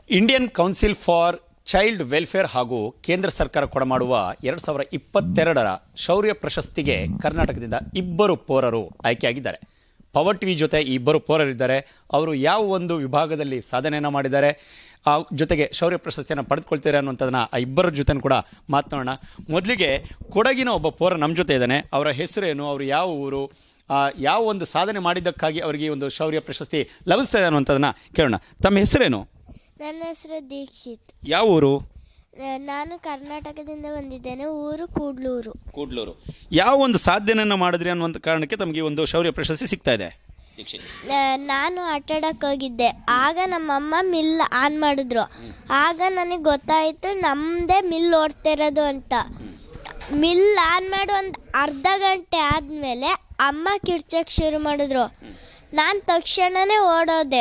Indian Council for Child Welfare ಹಾಗೂ ಕೇಂದ್ರ ಸರ್ಕಾರ ಕೊಡಮಾಡುವ ಎರಡು ಸಾವಿರ ಇಪ್ಪತ್ತೆರಡರ ಶೌರ್ಯ ಪ್ರಶಸ್ತಿಗೆ ಕರ್ನಾಟಕದಿಂದ ಇಬ್ಬರು ಪೋರರು ಆಯ್ಕೆಯಾಗಿದ್ದಾರೆ ಪವರ್ ಟಿವಿ ಜೊತೆ ಈ ಇಬ್ಬರು ಪೋರರಿದ್ದಾರೆ ಅವರು ಯಾವ ಒಂದು ವಿಭಾಗದಲ್ಲಿ ಸಾಧನೆಯನ್ನು ಮಾಡಿದ್ದಾರೆ ಆ ಜೊತೆಗೆ ಶೌರ್ಯ ಪ್ರಶಸ್ತಿಯನ್ನು ಪಡೆದುಕೊಳ್ತಾರೆ ಅನ್ನುವಂಥದ್ದನ್ನ ಆ ಇಬ್ಬರ ಜೊತೆ ಕೂಡ ಮಾತನಾಡೋಣ ಮೊದಲಿಗೆ ಕೊಡಗಿನ ಒಬ್ಬ ಪೋರ ನಮ್ಮ ಜೊತೆ ಇದ್ದಾನೆ ಅವರ ಹೆಸರೇನು ಅವರು ಯಾವ ಊರು ಆ, ಯಾವ ಒಂದು ಸಾಧನೆ ಮಾಡಿದ್ದಕ್ಕಾಗಿ ಅವರಿಗೆ ಈ ಒಂದು ಶೌರ್ಯ ಪ್ರಶಸ್ತಿ ಲಭಿಸ್ತಾ ಇದೆ ಅನ್ನುವಂಥದ್ದನ್ನ ಕೇಳೋಣ ತಮ್ಮ ಹೆಸರೇನು ನನ್ನ ಹೆಸರು ದೀಕ್ಷಿತ್ ಯಾವ ಊರು ನ- ನಾನು ಕರ್ನಾಟಕದಿಂದ ಬಂದಿದ್ದೇನೆ ಊರು ಕೂಡ್ಲೂರು ಕೂಡ್ಲೂರು ಯಾವ ಒಂದು ಸಾಧನೆಯನ್ನು ಮಾಡಿದ್ರಿ ಅನ್ನುವಂಥ ಕಾರಣಕ್ಕೆ ತಮಗೆ ಈ ಒಂದು ಶೌರ್ಯ ಪ್ರಶಸ್ತಿ ಸಿಗ್ತಾ ಇದೆ ನ- ನಾನು ಆಟ ಆಡಕ್ಕೆ ಹೋಗಿದ್ದೆ ಆಗ ನಮ್ಮಮ್ಮ ಮಿಲ್ ಆನ್ ಮಾಡಿದ್ರು ಆಗ ನನಗೆ ಗೊತ್ತಾಯಿತು ನಮ್ಮದೇ ಮಿಲ್ ಓಡ್ತಿರೋದು ಅಂತ ಮಿಲ್ ಆನ್ ಮಾಡಿ ಒಂದು ಅರ್ಧ ಗಂಟೆ ಆದಮೇಲೆ ಅಮ್ಮ ಕಿರ್ಚಕ್ಕೆ ಶುರು ಮಾಡಿದ್ರು ನಾನು ತಕ್ಷಣನೇ ಓಡೋದೆ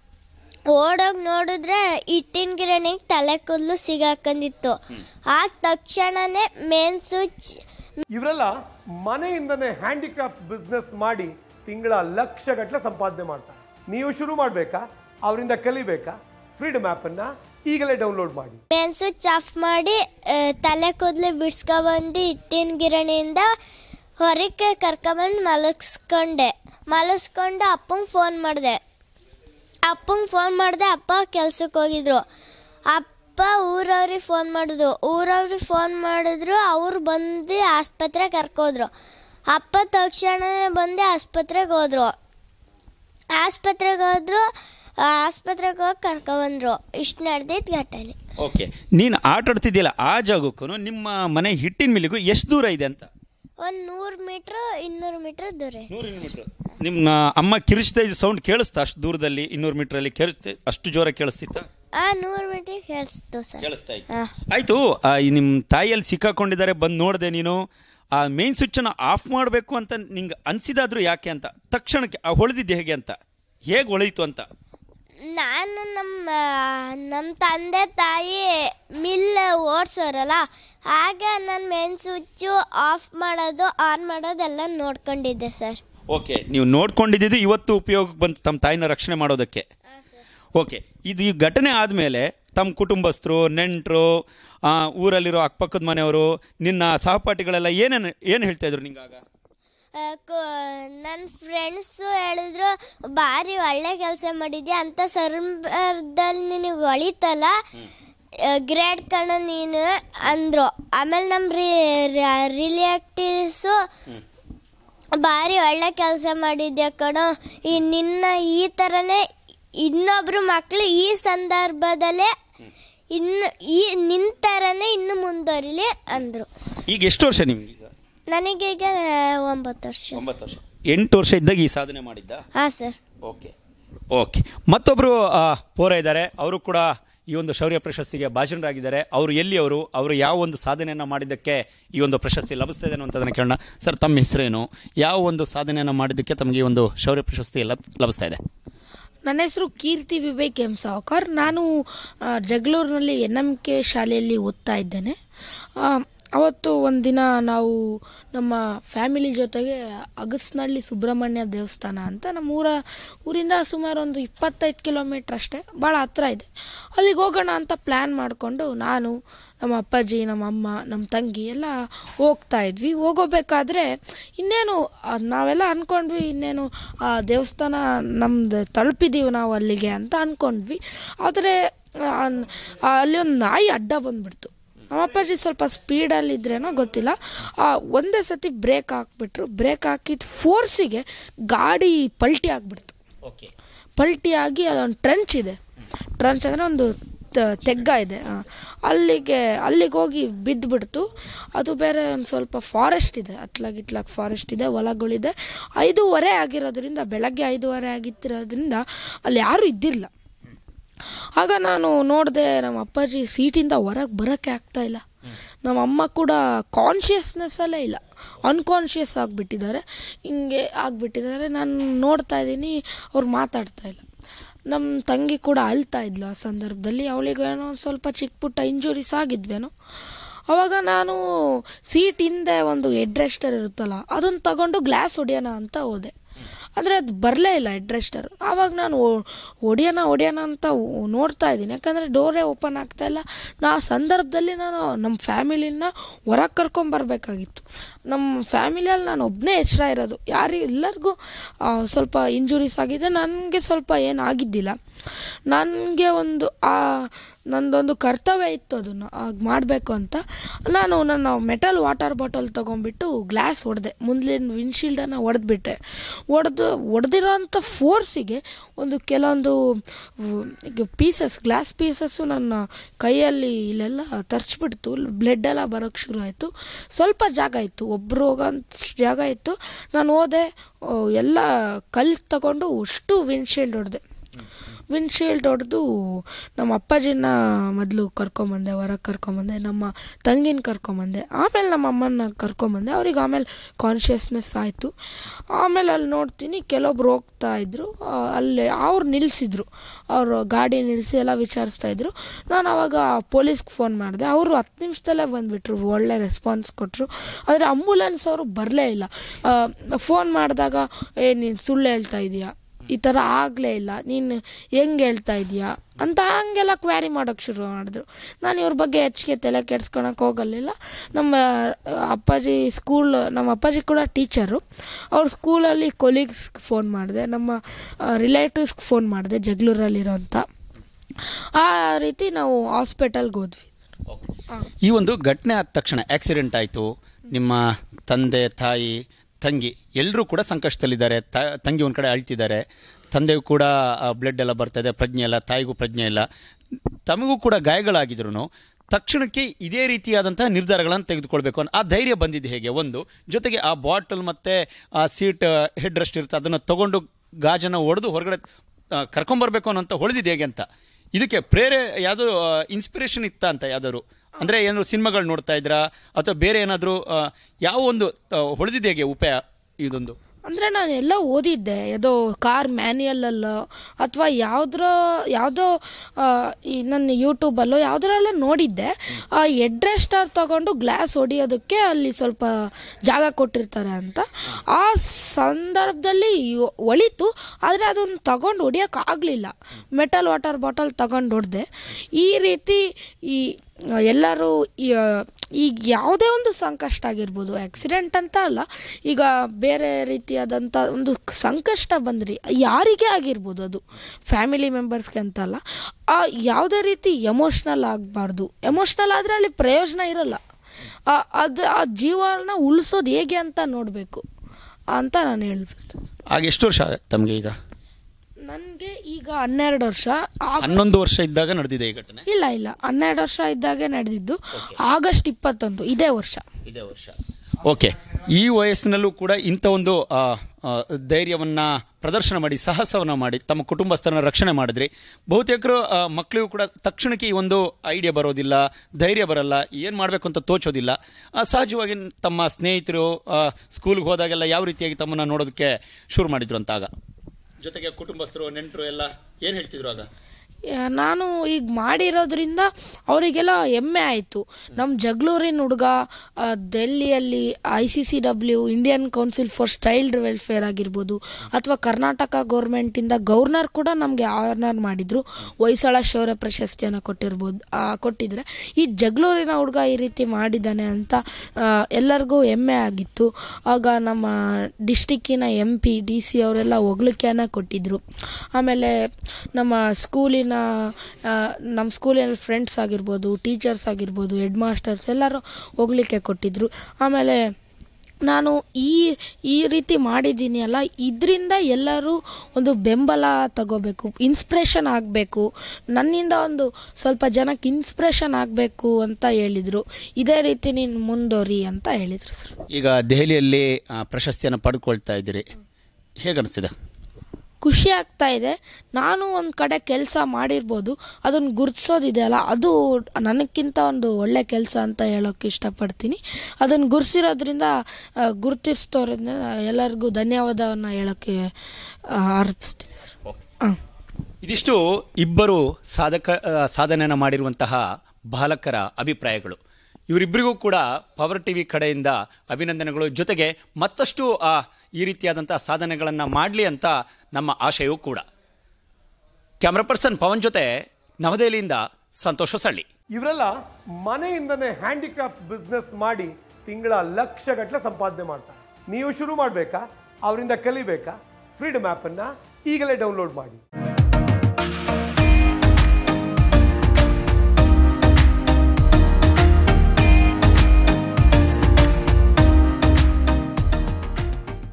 ಓಡೋಗಿ ನೋಡಿದ್ರೆ ಹಿಟ್ಟಿನ ಗಿರಣಿಗೆ ತಲೆ ಕೂದಲು ಸಿಗಾಕೊಂಡಿತ್ತು ಆಗ ತಕ್ಷಣನೇ ಮೇನ್ ಸ್ವಿಚ್ ಇವರೆಲ್ಲ ಮನೆಯಿಂದನೇ ಹ್ಯಾಂಡಿಕ್ರಾಫ್ಟ್ ಬಿಸ್ನೆಸ್ ಮಾಡಿ ತಿಂಗಳ ಲಕ್ಷ ಗಟ್ಟಲೆ ಸಂಪಾದನೆ ಮಾಡ್ತಾರೆ ನೀವು ಶುರು ಮಾಡಬೇಕಾ ಅವರಿಂದ ಕಲಿಬೇಕಾ ಫ್ರೀಡಮ್ ಆ್ಯಪನ್ನು ಈಗಲೇ ಡೌನ್ಲೋಡ್ ಮಾಡಿ ಮೇನ್ ಸ್ವಿಚ್ ಆಫ್ ಮಾಡಿ ಆ, ತಲೆ ಕೂದಲು ಬಿಡ್ಸ್ಕೊಬಂದು ಹಿಟ್ಟಿನ ಗಿರಣಿಯಿಂದ ಹೊರಗೆ ಕರ್ಕೊಬಂದು ಮಲಗಿಸ್ಕೊಂಡೆ ಮಲಗಿಸ್ಕೊಂಡು ಅಪ್ಪಂಗೆ ಫೋನ್ ಮಾಡಿದೆ ಅಪ್ಪಂಗೆ ಫೋನ್ ಮಾಡಿದೆ ಅಪ್ಪ ಕೆಲ್ಸಕ್ಕೆ ಹೋಗಿದ್ರು ಅಪ್ಪ ಊರವ್ರಿಗೆ ಫೋನ್ ಮಾಡಿದ್ರು ಊರವ್ರಿಗೆ ಫೋನ್ ಮಾಡಿದ್ರು ಅವ್ರು ಬಂದು ಆಸ್ಪತ್ರೆ ಕರ್ಕೋದ್ರು ಅಪ್ಪ ತಕ್ಷಣನೇ ಬಂದು ಆಸ್ಪತ್ರೆಗೆ ಹೋದ್ರು ಆಸ್ಪತ್ರೆಗೆ ಹೋದ್ರು ಆ, ಆಸ್ಪತ್ರೆಗೆ ಹೋಗಿ ಕರ್ಕೊಬಂದ್ರು ಇಷ್ಟು ನಡೆದಿದ್ದು ಘಟನೆ ಓಕೆ ನೀನು ಆಟ ಆಡ್ತಿದ್ದಿಲ್ಲ ಆ ಜಾಗಕ್ಕೂ ನಿಮ್ಮ ಮನೆ ಹಿಟ್ಟಿನ ಮಿಲ್ಲಿಗೂ ಎಷ್ಟು ದೂರ ಇದೆ ಅಂತ ಒಂದು ನೂರು ಮೀಟ್ರ್ ಇನ್ನೂರು ಮೀಟ್ರ್ ದೂರ ಇದೆ. ನಿಮ್ಮ ಅಮ್ಮ ಕಿರಿಸ್ತಾ ಇದ್ದ ಸೌಂಡ್ ಕೇಳಿಸ್ತಾ ಅಷ್ಟು ದೂರದಲ್ಲಿ ಇನ್ನೂರು ಮೀಟ್ರಲ್ಲಿ ಕೇಳಿಸ್ತೆ ಅಷ್ಟು ಜೋರ ಕೇಳಿಸ್ತಿತ್ತ ಆ ನೂರು ಮೀಟ್ರಿಗೆ ಕೇಳಿಸ್ತು ಸರ್ ಕೇಳಿಸ್ತಾ ಇತ್ತು ಹಾಂ ಆಯಿತು ನಿಮ್ಮ ತಾಯಿಯಲ್ಲಿ ಸಿಕ್ಕಾಕೊಂಡಿದ್ದಾರೆ ಬಂದು ನೋಡಿದೆ ನೀನು ಆ ಮೇನ್ ಸ್ವಿಚ್ಚನ್ನು ಆಫ್ ಮಾಡಬೇಕು ಅಂತ ನಿಂಗೆ ಅನಿಸಿದಾದ್ರೂ ಯಾಕೆ ಅಂತ ತಕ್ಷಣಕ್ಕೆ ಆ ಹೊಳೆದಿದ್ದು ಹೇಗೆ ಅಂತ ಹೇಗೆ ಹೊಳೆಯಿತು ಅಂತ ನಾನು ನಮ್ಮ ನಮ್ಮ ತಂದೆ ತಾಯಿ ಮಿಲ್ ಓಡಿಸೋರಲ್ಲ ಆಗ ನಾನು ಮೇನ್ ಸ್ವಿಚ್ಚು ಆಫ್ ಮಾಡೋದು ಆನ್ ಮಾಡೋದೆಲ್ಲ ನೋಡ್ಕೊಂಡಿದ್ದೆ ಸರ್ ಓಕೆ ನೀವು ನೋಡ್ಕೊಂಡಿದ್ದು ಇವತ್ತು ಉಪಯೋಗಕ್ಕೆ ಬಂತು ತಮ್ಮ ತಾಯಿನ ರಕ್ಷಣೆ ಮಾಡೋದಕ್ಕೆ ಓಕೆ ಇದು ಈ ಘಟನೆ ಆದಮೇಲೆ ತಮ್ಮ ಕುಟುಂಬಸ್ಥರು ನೆಂಟರು ಊರಲ್ಲಿರೋ ಅಕ್ಕಪಕ್ಕದ ಮನೆಯವರು ನಿನ್ನ ಸಹಪಾಠಿಗಳೆಲ್ಲ ಏನೇನು ಏನು ಹೇಳ್ತಾ ಇದ್ರು ನಿಂಗಾಗ ನನ್ನ ಫ್ರೆಂಡ್ಸು ಹೇಳಿದ್ರು ಭಾರಿ ಒಳ್ಳೆ ಕೆಲಸ ಮಾಡಿದ್ಯಾ ಅಂತ ಸರ್ಬರ್ದಲ್ಲಿ ನಿನಗೆ ಹೊಳಿತಲ್ಲ ಗ್ರೇಡ್ ಕಣ ನೀನು ಅಂದರು ಆಮೇಲೆ ನಮ್ಮ ರಿಲೇಟಿವ್ಸು ಭಾರಿ ಒಳ್ಳೆ ಕೆಲಸ ಮಾಡಿದ್ಯಾ ಕಣೋ ಈ ನಿನ್ನ ಈ ಥರನೇ ಇನ್ನೊಬ್ರು ಮಕ್ಕಳು ಈ ಸಂದರ್ಭದಲ್ಲೇ ಇನ್ನು ಈ ನಿನ್ನ ಥರನೇ ಇನ್ನು ಮುಂದುವರಿಲಿ ಅಂದರು ಈಗ ಎಷ್ಟು ವರ್ಷ ನಿಮ್ಗೆ ಈಗ ನನಗೀಗ ಒಂಬತ್ತು ವರ್ಷ ಒಂಬತ್ತು ವರ್ಷ ಎಂಟು ವರ್ಷ ಇದ್ದಾಗ ಈ ಸಾಧನೆ ಮಾಡಿದ್ದ ಹಾಂ ಸರ್ ಓಕೆ ಓಕೆ ಮತ್ತೊಬ್ಬರು ಪೋರ ಇದ್ದಾರೆ ಅವರು ಕೂಡ ಈ ಒಂದು ಶೌರ್ಯ ಪ್ರಶಸ್ತಿಗೆ ಭಾಜನರಾಗಿದ್ದಾರೆ ಅವರು ಎಲ್ಲಿ ಅವರು ಅವರು ಯಾವ ಒಂದು ಸಾಧನೆಯನ್ನು ಮಾಡಿದ್ದಕ್ಕೆ ಈ ಒಂದು ಪ್ರಶಸ್ತಿ ಲಭಿಸ್ತಾ ಇದೆ ಅನ್ನೋಂಥದ್ದನ್ನು ಕೇಳೋಣ ಸರ್ ತಮ್ಮ ಹೆಸರೇನು ಯಾವ ಒಂದು ಸಾಧನೆಯನ್ನು ಮಾಡಿದ್ದಕ್ಕೆ ತಮಗೆ ಈ ಒಂದು ಶೌರ್ಯ ಪ್ರಶಸ್ತಿ ಲಭ್ ಲಭಿಸ್ತಾ ಇದೆ ನನ್ನ ಹೆಸರು ಕೀರ್ತಿ ವಿವೇಕ್ ಎಂ ಸಾವ್ಕರ್ ನಾನು ಆ, ಜಗಳೂರಿನಲ್ಲಿ ಎನ್ ಎಮ್ ಕೆ ಶಾಲೆಯಲ್ಲಿ ಓದ್ತಾ ಇದ್ದೇನೆ ಆ, ಅವತ್ತು ಒಂದಿನ ನಾವು ನಮ್ಮ ಫ್ಯಾಮಿಲಿ ಜೊತೆಗೆ ಅಗಸ್ನಹಳ್ಳಿ ಸುಬ್ರಹ್ಮಣ್ಯ ದೇವಸ್ಥಾನ ಅಂತ ನಮ್ಮ ಊರ ಊರಿಂದ ಸುಮಾರು ಒಂದು ಇಪ್ಪತ್ತೈದು ಕಿಲೋಮೀಟ್ರ್ ಅಷ್ಟೇ ಭಾಳ ಹತ್ರ ಇದೆ ಅಲ್ಲಿಗೆ ಹೋಗೋಣ ಅಂತ ಪ್ಲ್ಯಾನ್ ಮಾಡಿಕೊಂಡು ನಾನು ನಮ್ಮ ಅಪ್ಪಾಜಿ ನಮ್ಮ ಅಮ್ಮ ನಮ್ಮ ತಂಗಿ ಎಲ್ಲ ಹೋಗ್ತಾ ಇದ್ವಿ ಹೋಗೋಬೇಕಾದ್ರೆ ಇನ್ನೇನು ಆ, ನಾವೆಲ್ಲ ಅಂದ್ಕೊಂಡ್ವಿ ಇನ್ನೇನು ಆ ದೇವಸ್ಥಾನ ನಮ್ದು ತಲುಪಿದ್ದೀವಿ ನಾವು ಅಲ್ಲಿಗೆ ಅಂತ ಅಂದ್ಕೊಂಡ್ವಿ ಆದರೆ ಆ, ಆ, ಅಲ್ಲಿ ಒಂದು ನಾಯಿ ಅಡ್ಡ ಬಂದ್ಬಿಡ್ತು ನಮ್ಮ ಅಪ್ಪಾಜಿ ಸ್ವಲ್ಪ ಸ್ಪೀಡಲ್ಲಿದ್ರೇನೋ ಗೊತ್ತಿಲ್ಲ ಆ, ಒಂದೇ ಸತಿ ಬ್ರೇಕ್ ಹಾಕ್ಬಿಟ್ರು ಬ್ರೇಕ್ ಹಾಕಿದ ಫೋರ್ಸಿಗೆ ಗಾಡಿ ಪಲ್ಟಿ ಆಗಿಬಿಡ್ತು ಓಕೆ ಪಲ್ಟಿ ಆಗಿ ಅದೊಂದು ಟ್ರೆಂಚ್ ಇದೆ ಟ್ರೆಂಚ್ ಅಂದರೆ ಒಂದು ತ- ತೆಗ್ಗ ಇದೆ ಆ. ಅಲ್ಲಿಗೆ ಅಲ್ಲಿಗೆ ಹೋಗಿ ಬಿದ್ದುಬಿಡ್ತು ಅದು ಬೇರೆ ಒಂದು ಸ್ವಲ್ಪ ಫಾರೆಸ್ಟ್ ಇದೆ ಅಟ್ಲಾಗ್ ಇಟ್ಲಾಗ್ ಫಾರೆಸ್ಟ್ ಇದೆ ಹೊಲಗಳಿದೆ ಐದೂವರೆ ಆಗಿರೋದ್ರಿಂದ ಬೆಳಗ್ಗೆ ಐದೂವರೆ ಆಗಿತ್ತಿರೋದ್ರಿಂದ ಅಲ್ಲಿ ಯಾರೂ ಇದ್ದಿರಲಿಲ್ಲ ಆಗ ನಾನು ನೋಡಿದೆ ನಮ್ಮ ಅಪ್ಪಾಜಿ ಸೀಟಿಂದ ಹೊರಗೆ ಬರೋಕ್ಕೆ ಆಗ್ತಾ ಇಲ್ಲ ನಮ್ಮ ಅಮ್ಮ ಕೂಡ ಕಾನ್ಷಿಯಸ್ನೆಸ್ಸಲ್ಲೇ ಇಲ್ಲ ಅನ್ಕಾನ್ಷಿಯಸ್ ಆಗಿಬಿಟ್ಟಿದ್ದಾರೆ ಹಿಂಗೆ ಆಗಿಬಿಟ್ಟಿದ್ದಾರೆ ನಾನು ನೋಡ್ತಾ ಇದ್ದೀನಿ ಅವ್ರು ಮಾತಾಡ್ತಾ ಇಲ್ಲ ನಮ್ಮ ತಂಗಿ ಕೂಡ ಅಳ್ತಾ ಇದ್ಲು ಆ ಸಂದರ್ಭದಲ್ಲಿ ಅವಳಿಗೇನೋ ಒಂದ್ ಸ್ವಲ್ಪ ಚಿಕ್ಕ ಪುಟ್ಟ ಇಂಜುರೀಸ್ ಆಗಿದ್ವೇನೋ ಅವಾಗ ನಾನು ಸೀಟ್ ಹಿಂದೆ ಒಂದು ಹೆಡ್ ರೆಸ್ಟರ್ ಇರುತ್ತಲ್ಲ ಅದನ್ನು ತಗೊಂಡು ಗ್ಲಾಸ್ ಹೊಡಿಯೋಣ ಅಂತ ಹೋದೆ ಆದರೆ ಅದು ಬರಲೇ ಇಲ್ಲ ಹೆಡ್ ರೆಸ್ಟರ್ ಆವಾಗ ನಾನು ಓ- ಹೊಡಿಯೋಣ ಹೊಡಿಯೋಣ ಅಂತ ಓ- ನೋಡ್ತಾ ಇದ್ದೀನಿ ಯಾಕಂದರೆ ಡೋರೇ ಓಪನ್ ಆಗ್ತಾ ಇಲ್ಲ ನಾ ಆ ಸಂದರ್ಭದಲ್ಲಿ ನಾನು ನಮ್ಮ ಫ್ಯಾಮಿಲಿನ ಹೊರಗೆ ಕರ್ಕೊಂಬರ್ಬೇಕಾಗಿತ್ತು ನಮ್ಮ ಫ್ಯಾಮಿಲಿಯಲ್ಲಿ ನಾನು ಒಬ್ಬನೇ ಎಚ್ಚರ ಇರೋದು ಯಾರು ಎಲ್ಲರಿಗೂ ಆ, ಸ್ವಲ್ಪ ಇಂಜುರೀಸ್ ಆಗಿದೆ ನನಗೆ ಸ್ವಲ್ಪ ಏನಾಗಿದ್ದಿಲ್ಲ ನನಗೆ ಒಂದು ಆ ನಂದೊಂದು ಕರ್ತವ್ಯ ಇತ್ತು ಅದನ್ನು ಮಾಡಬೇಕು ಅಂತ ನಾನು ನನ್ನ ಮೆಟಲ್ ವಾಟರ್ ಬಾಟಲ್ ತೊಗೊಂಡ್ಬಿಟ್ಟು ಗ್ಲಾಸ್ ಹೊಡೆದೆ ಮುಂದಿನ ವಿಂಡ್ಶೀಲ್ಡನ್ನು ಹೊಡೆದ್ಬಿಟ್ಟೆ ಹೊಡೆದು ಹೊಡೆದಿರೋಂಥ ಫೋರ್ಸಿಗೆ ಒಂದು ಕೆಲವೊಂದು ಪೀಸಸ್ ಗ್ಲಾಸ್ ಪೀಸಸ್ಸು ನನ್ನ ಕೈಯಲ್ಲಿ ಇಲ್ಲೆಲ್ಲ ತರ್ಚ್ಬಿಡ್ತು ಬ್ಲಡ್ ಎಲ್ಲ ಬರೋಕ್ಕೆ ಶುರು ಆಯಿತು ಸ್ವಲ್ಪ ಜಾಗ ಇತ್ತು ಒಬ್ಬರು ಹೋಗೋಂಥ ಜಾಗ ಇತ್ತು ನಾನು ಹೋದೆ ಆ, ಎಲ್ಲ ಕಲ್ಲು ತಗೊಂಡು ಅಷ್ಟು ವಿಂಡ್ಶೀಲ್ಡ್ ಹೊಡೆದೆ ವಿಂಡ್ಶೀಲ್ಡ್ ಹೊಡೆದು ನಮ್ಮ ಅಪ್ಪಾಜಿನ ಮೊದಲು ಕರ್ಕೊಂಬಂದೆ ಹೊರಗೆ ಕರ್ಕೊಂಬಂದೆ ನಮ್ಮ ತಂಗಿನ ಕರ್ಕೊಂಬಂದೆ ಆಮೇಲೆ ನಮ್ಮ ಅಮ್ಮನ ಕರ್ಕೊಂಬಂದೆ ಅವ್ರಿಗೆ ಆಮೇಲೆ ಕಾನ್ಷಿಯಸ್ನೆಸ್ ಆಯಿತು ಆಮೇಲೆ ಅಲ್ಲಿ ನೋಡ್ತೀನಿ ಕೆಲವೊಬ್ರು ಹೋಗ್ತಾ ಇದ್ರು ಆ, ಅಲ್ಲಿ ಅವ್ರು ನಿಲ್ಲಿಸಿದ್ರು ಅವರು ಗಾಡಿ ನಿಲ್ಲಿಸಿ ಎಲ್ಲ ವಿಚಾರಿಸ್ತಾ ಇದ್ರು ನಾನು ಅವಾಗ ಪೊಲೀಸ್ಗೆ ಫೋನ್ ಮಾಡಿದೆ ಅವರು ಹತ್ತು ನಿಮಿಷದಲ್ಲೇ ಬಂದುಬಿಟ್ರು ಒಳ್ಳೆ ರೆಸ್ಪಾನ್ಸ್ ಕೊಟ್ಟರು ಆದರೆ ಆಂಬುಲೆನ್ಸ್ ಅವರು ಬರಲೇ ಇಲ್ಲ ಫೋನ್ ಮಾಡಿದಾಗ ಏ ನೀನು ಸುಳ್ಳು ಹೇಳ್ತಾ ಇದೀಯಾ ಈ ಥರ ಆಗಲೇ ಇಲ್ಲ ನೀನು ಹೆಂಗೆ ಹೇಳ್ತಾ ಇದೀಯಾ ಅಂತ ಹಂಗೆಲ್ಲ ಕ್ವ್ಯಾರಿ ಮಾಡೋಕ್ಕೆ ಶುರು ಮಾಡಿದ್ರು ನಾನು ಇವ್ರ ಬಗ್ಗೆ ಹೆಚ್ಚಿಗೆ ತಲೆ ಕೆಡ್ಸ್ಕೊಳಕ್ಕೆ ಹೋಗಲಿಲ್ಲ ನಮ್ಮ ಆ, ಅಪ್ಪಾಜಿ ಸ್ಕೂಲ್ ನಮ್ಮ ಅಪ್ಪಾಜಿ ಕೂಡ ಟೀಚರು ಅವ್ರ ಸ್ಕೂಲಲ್ಲಿ ಕೊಲೀಗ್ಸ್ಗೆ ಫೋನ್ ಮಾಡಿದೆ ನಮ್ಮ ರಿಲೇಟಿವ್ಸ್ಗೆ ಫೋನ್ ಮಾಡಿದೆ ಜಗಳೂರಲ್ಲಿರೋಂಥ ಆ ರೀತಿ ನಾವು ಹಾಸ್ಪಿಟಲ್ಗೆ ಹೋದ್ವಿ ಈ ಒಂದು ಘಟನೆ ಆದ ತಕ್ಷಣ ಆಕ್ಸಿಡೆಂಟ್ ಆಯಿತು ನಿಮ್ಮ ತಂದೆ ತಾಯಿ ತಂಗಿ ಎಲ್ಲರೂ ಕೂಡ ಸಂಕಷ್ಟದಲ್ಲಿದ್ದಾರೆ ತ- ತಂಗಿ ಒಂದು ಕಡೆ ಅಳ್ತಿದ್ದಾರೆ ತಂದೆಗೂ ಕೂಡ ಬ್ಲಡ್ ಎಲ್ಲ ಬರ್ತಾ ಇದೆ ಪ್ರಜ್ಞೆ ಇಲ್ಲ ತಾಯಿಗೂ ಪ್ರಜ್ಞೆ ಇಲ್ಲ ತಮಗೂ ಕೂಡ ಗಾಯಗಳಾಗಿದ್ರು ತಕ್ಷಣಕ್ಕೆ ಇದೇ ರೀತಿಯಾದಂತಹ ನಿರ್ಧಾರಗಳನ್ನು ತೆಗೆದುಕೊಳ್ಬೇಕು ಅನ್ನೋ ಆ ಧೈರ್ಯ ಬಂದಿದ್ದು ಹೇಗೆ ಒಂದು ಜೊತೆಗೆ ಆ ಬಾಟಲ್ ಮತ್ತು ಆ ಸೀಟ್ ಹೆಡ್ ರೆಸ್ಟ್ ಇರುತ್ತೆ ಅದನ್ನು ತಗೊಂಡು ಗಾಜನ್ನು ಹೊಡೆದು ಹೊರಗಡೆ ಆ, ಕರ್ಕೊಂಬರ್ಬೇಕು ಅನ್ನೋಂಥ ಹೊಡೆದಿದ್ದು ಹೇಗೆ ಅಂತ ಇದಕ್ಕೆ ಪ್ರೇರೆ ಯಾವ್ದಾದ್ರು ಇನ್ಸ್ಪಿರೇಷನ್ ಇತ್ತ ಅಂತ ಯಾವ್ದಾದ್ರು ಅಂದ್ರೆ ಏನಾದ್ರು ಸಿನಿಮಾಗಳು ನೋಡ್ತಾ ಇದ್ರಾ ಅಥವಾ ಬೇರೆ ಏನಾದರೂ ಯಾವ ಒಂದು ಹೊಡೆದಿದ್ದು ಹೇಗೆ ಉಪಾಯ ಇದೊಂದು ಅಂದರೆ ನಾನು ಎಲ್ಲ ಓದಿದ್ದೆ ಯಾವುದೋ ಕಾರ್ ಮ್ಯಾನ್ಯಲಲ್ಲೋ ಅಥವಾ ಯಾವುದ್ರ ಯಾವುದೋ ಆ, ಈ ನನ್ನ ಯೂಟ್ಯೂಬಲ್ಲೋ ಯಾವುದ್ರಲ್ಲೋ ನೋಡಿದ್ದೆ ಹೆಡ್ ರೆಸ್ಟರ್ ತಗೊಂಡು ಗ್ಲಾಸ್ ಹೊಡಿಯೋದಕ್ಕೆ ಅಲ್ಲಿ ಸ್ವಲ್ಪ ಜಾಗ ಕೊಟ್ಟಿರ್ತಾರೆ ಅಂತ ಆ ಸಂದರ್ಭದಲ್ಲಿ ಯೊ- ಒಳಿತು ಆದರೆ ಅದನ್ನು ತಗೊಂಡು ಹೊಡಿಯೋಕ್ಕಾಗಲಿಲ್ಲ ಮೆಟಲ್ ವಾಟರ್ ಬಾಟಲ್ ತಗೊಂಡು ಹೊಡೆದೆ ಈ ರೀತಿ ಈ ಎಲ್ಲರೂ ಈ- ಈಗ ಯಾವುದೇ ಒಂದು ಸಂಕಷ್ಟ ಆಗಿರ್ಬೋದು ಆಕ್ಸಿಡೆಂಟ್ ಅಂತ ಅಲ್ಲ ಈಗ ಬೇರೆ ರೀತಿಯಾದಂಥ ಒಂದು ಸಂಕಷ್ಟ ಬಂದ್ರಿ ಯಾರಿಗೇ ಆಗಿರ್ಬೋದು ಅದು ಫ್ಯಾಮಿಲಿ ಮೆಂಬರ್ಸ್ಗೆ ಅಂತ ಅಲ್ಲ ಆ ಯಾವುದೇ ರೀತಿ ಎಮೋಷ್ನಲ್ ಆಗಬಾರ್ದು ಎಮೋಷ್ನಲ್ ಆದರೆ ಅಲ್ಲಿ ಪ್ರಯೋಜನ ಇರಲ್ಲ ಆ- ಅದು ಆ ಜೀವನ ಉಳಿಸೋದು ಹೇಗೆ ಅಂತ ನೋಡಬೇಕು ಅಂತ ನಾನು ಹೇಳ್ಬೋದು ಆಗ ಎಷ್ಟು ವರ್ಷ ತಮಗೆ ಈಗ ನನಗೆ ಈಗ ಹನ್ನೆರಡು ವರ್ಷ ಆ ಹನ್ನೊಂದು ವರ್ಷ ಇದ್ದಾಗ ನಡೆದಿದೆ ಈ ಘಟನೆ ಇಲ್ಲ ಇಲ್ಲ ಹನ್ನೆರಡು ವರ್ಷ ಇದ್ದಾಗೆ ನಡೆದಿದ್ದು ಆಗಸ್ಟ್ ಇಪ್ಪತ್ತೊಂದು ಇದೇ ವರ್ಷ ಇದೇ ವರ್ಷ ಓಕೆ ಈ ವಯಸ್ಸಿನಲ್ಲೂ ಕೂಡ ಇಂಥ ಒಂದು ಆ, ಆ, ಧೈರ್ಯವನ್ನ ಪ್ರದರ್ಶನ ಮಾಡಿ ಸಾಹಸವನ್ನ ಮಾಡಿ ತಮ್ಮ ಕುಟುಂಬಸ್ಥರನ್ನ ರಕ್ಷಣೆ ಮಾಡಿದ್ರಿ ಬಹುತೇಕರು ಆ, ಮಕ್ಕಳಿಗೂ ಕೂಡ ತಕ್ಷಣಕ್ಕೆ ಈ ಒಂದು ಐಡಿಯಾ ಬರೋದಿಲ್ಲ ಧೈರ್ಯ ಬರಲ್ಲ ಏನು ಮಾಡಬೇಕು ಅಂತ ತೋಚೋದಿಲ್ಲ ಆ, ಸಹಜವಾಗಿ ತಮ್ಮ ಸ್ನೇಹಿತರು ಸ್ಕೂಲ್ಗೆ ಹೋದಾಗೆಲ್ಲ ಯಾವ ರೀತಿಯಾಗಿ ತಮ್ಮನ್ನ ನೋಡೋದಕ್ಕೆ ಶುರು ಮಾಡಿದ್ರು ಅಂತ ಆಗ ಜೊತೆಗೆ ಕುಟುಂಬಸ್ಥರು ನೆಂಟರು ಎಲ್ಲ ಏನು ಹೇಳ್ತಿದ್ರು ಆಗ ಯಾ- ನಾನು ಈಗ ಮಾಡಿರೋದ್ರಿಂದ ಅವರಿಗೆಲ್ಲ ಹೆಮ್ಮೆ ಆಯಿತು ನಮ್ಮ ಜಗಳೂರಿನ ಹುಡುಗ ಆ, ದೆಹಲಿಯಲ್ಲಿ I C C W Indian Council for Child Welfare ಆಗಿರ್ಬೋದು ಅಥವಾ ಕರ್ನಾಟಕ ಗೌರ್ಮೆಂಟಿಂದ ಗವರ್ನರ್ ಕೂಡ ನಮಗೆ ಆನರ್ ಮಾಡಿದರು ಹೊಯ್ಸಳ ಶೌರ್ಯ ಪ್ರಶಸ್ತಿಯನ್ನು ಕೊಟ್ಟಿರ್ಬೋದು ಆ, ಕೊಟ್ಟಿದ್ರೆ ಈ ಜಗಳೂರಿನ ಹುಡುಗ ಈ ರೀತಿ ಮಾಡಿದ್ದಾನೆ ಅಂತ ಆ, ಎಲ್ಲರಿಗೂ ಹೆಮ್ಮೆ ಆಗಿತ್ತು ಆಗ ನಮ್ಮ ಡಿಸ್ಟಿಕ್ಕಿನ ಎಂ ಪಿ ಡಿ ಸಿ ಅವರೆಲ್ಲ ಹೊಗಳಿಕೆಯನ್ನು ಕೊಟ್ಟಿದ್ದರು ಆಮೇಲೆ ನಮ್ಮ ಸ್ಕೂಲಿನ ಆ, ನಮ್ಮ ಸ್ಕೂಲಿನ ಫ್ರೆಂಡ್ಸ್ ಆಗಿರ್ಬೋದು ಟೀಚರ್ಸ್ ಆಗಿರ್ಬೋದು ಹೆಡ್ ಮಾಸ್ಟರ್ಸ್ ಎಲ್ಲರೂ ಹೊಗಳಿಕೆ ಕೊಟ್ಟಿದ್ದರು ಆಮೇಲೆ ನಾನು ಈ ಈ ರೀತಿ ಮಾಡಿದ್ದೀನಿ ಅಲ್ಲ ಇದರಿಂದ ಎಲ್ಲರೂ ಒಂದು ಬೆಂಬಲ ತಗೋಬೇಕು ಇನ್ಸ್ಪಿರೇಷನ್ ಆಗಬೇಕು ನನ್ನಿಂದ ಒಂದು ಸ್ವಲ್ಪ ಜನಕ್ಕೆ ಇನ್ಸ್ಪಿರೇಷನ್ ಆಗಬೇಕು ಅಂತ ಹೇಳಿದರು ಇದೇ ರೀತಿ ನೀನು ಮುಂದುವರಿ ಅಂತ ಹೇಳಿದರು ಸರ್ ಈಗ ದೆಹಲಿಯಲ್ಲಿ ಆ, ಪ್ರಶಸ್ತಿಯನ್ನು ಪಡೆದುಕೊಳ್ತಾ ಇದ್ದೀರಿ ಹೇಗನ್ನಿಸ್ತಿದೆ ಖುಷಿ ಆಗ್ತಾ ಇದೆ ನಾನು ಒಂದು ಕಡೆ ಕೆಲಸ ಮಾಡಿರ್ಬೋದು ಅದನ್ನು ಗುರ್ತಿಸೋದಿದೆ ಅಲ್ಲ ಅದು ನನಕ್ಕಿಂತ ಒಂದು ಒಳ್ಳೆ ಕೆಲಸ ಅಂತ ಹೇಳೋಕ್ಕೆ ಇಷ್ಟಪಡ್ತೀನಿ ಅದನ್ನು ಗುರ್ಸಿರೋದ್ರಿಂದ ಗುರ್ತಿಸ್ತೋದ್ರಿಂದ ಎಲ್ಲರಿಗೂ ಧನ್ಯವಾದವನ್ನು ಹೇಳೋಕ್ಕೆ ಆ, ಅರ್ಪಿಸ್ತೀನಿ ಸರ್ ಹಾಂ ಇದಿಷ್ಟು ಇಬ್ಬರು ಸಾಧಕ ಆ, ಸಾಧನೆಯನ್ನು ಮಾಡಿರುವಂತಹ ಬಾಲಕರ ಅಭಿಪ್ರಾಯಗಳು ಇವರಿಬ್ಬರಿಗೂ ಕೂಡ ಪವರ್ ಟಿವಿ ಕಡೆಯಿಂದ ಅಭಿನಂದನೆಗಳು ಜೊತೆಗೆ ಮತ್ತಷ್ಟು ಆ, ಈ ರೀತಿಯಾದಂಥ ಸಾಧನೆಗಳನ್ನು ಮಾಡಲಿ ಅಂತ ನಮ್ಮ ಆಶಯವೂ ಕೂಡ ಕ್ಯಾಮ್ರಾ ಪರ್ಸನ್ ಪವನ್ ಜೊತೆ ನವದೆಹಲಿಯಿಂದ ಸಂತೋಷ ಸಳ್ಳಿ ಇವರೆಲ್ಲ ಮನೆಯಿಂದನೇ ಹ್ಯಾಂಡಿಕ್ರಾಫ್ಟ್ ಬಿಸ್ನೆಸ್ ಮಾಡಿ ತಿಂಗಳ ಲಕ್ಷ ಗಟ್ಟಲೆ ಸಂಪಾದನೆ ಮಾಡ್ತಾರೆ ನೀವು ಶುರು ಮಾಡಬೇಕಾ ಅವರಿಂದ ಕಲಿಬೇಕಾ ಫ್ರೀಡಮ್ ಆ್ಯಪನ್ನು ಈಗಲೇ ಡೌನ್ಲೋಡ್ ಮಾಡಿ